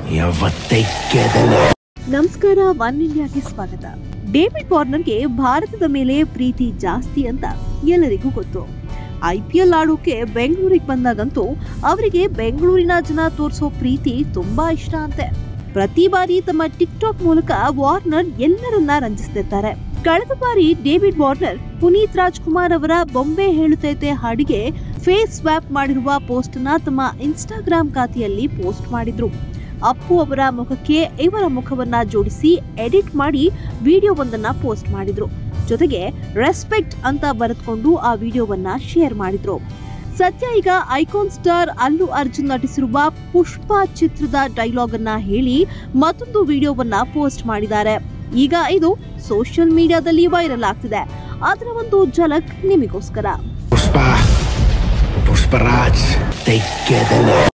ಯಾವತ್ತೇ ಗೆದಲೆ ನಮಸ್ಕಾರ ಒನ್ ಇಂಡಿಯಾಗೆ ಸ್ವಾಗತ ಡೇವಿಡ್ ವಾರ್ನರ್ಗೆ ಭಾರತದ ಮೇಲೆ ಪ್ರೀತಿ ಜಾಸ್ತಿ ಅಂತ ಎಲ್ಲರಿಗೂ ಗೊತ್ತು ಐ ಪಿ ಎಲ್ ಆಡೋಕೆ ಬೆಂಗಳೂರಿಗೆ ಬಂದಾಗಂತೂ ಅವರಿಗೆ ಬೆಂಗಳೂರಿನ ಜನ ತೋರಿಸೋ ಪ್ರೀತಿ ತುಂಬಾ ಇಷ್ಟ ಅಂತೆ ಪ್ರತಿ ಬಾರಿ ತಮ್ಮ ಟಿಕ್ ಟಾಕ್ ಮೂಲಕ ವಾರ್ನರ್ ಎಲ್ಲರನ್ನ ರಂಜಿಸ್ತಿರ್ತಾರೆ ಕಳೆದ ಬಾರಿ ಡೇವಿಡ್ ವಾರ್ನರ್ ಪುನೀತ್ ರಾಜ್ಕುಮಾರ್ ಅವರ ಬೊಂಬೆ ಹೇಳುತ್ತೈತೆ ಹಾಡಿಗೆ ಫೇಸ್ ಸ್ವ್ಯಾಪ್ ಮಾಡಿರುವ ಪೋಸ್ಟ್ ನ ತಮ್ಮ ಇನ್ಸ್ಟಾಗ್ರಾಮ್ ಖಾತೆಯಲ್ಲಿ ಪೋಸ್ಟ್ ಮಾಡಿದ್ರು ಅಪ್ಪು ಅವರ ಮುಖಕ್ಕೆ ಇವರ ಮುಖವನ್ನ ಜೋಡಿಸಿ ಎಡಿಟ್ ಮಾಡಿ ವಿಡಿಯೋವೊಂದನ್ನ ಪೋಸ್ಟ್ ಮಾಡಿದ್ರು ಜೊತೆಗೆ ರೆಸ್ಪೆಕ್ಟ್ ಅಂತ ಬರೆದುಕೊಂಡು ಆ ವಿಡಿಯೋವನ್ನ ಶೇರ್ ಮಾಡಿದ್ರು ಸದ್ಯ ಈಗ ಐಕಾನ್ ಸ್ಟಾರ್ ಅಲ್ಲು ಅರ್ಜುನ್ ನಟಿಸಿರುವ ಪುಷ್ಪ ಚಿತ್ರದ ಡೈಲಾಗ್ ಅನ್ನ ಹೇಳಿ ಮತ್ತೊಂದು ವಿಡಿಯೋವನ್ನ ಪೋಸ್ಟ್ ಮಾಡಿದ್ದಾರೆ ಈಗ ಇದು ಸೋಷಿಯಲ್ ಮೀಡಿಯಾದಲ್ಲಿ ವೈರಲ್ ಆಗ್ತಿದೆ ಅದರ ಒಂದು ಝಲಕ್ ನಿಮಗೋಸ್ಕರ ಪುಷ್ಪ ಪುಷ್ಪರಾಜ್ ತೆಗೆದಲೆ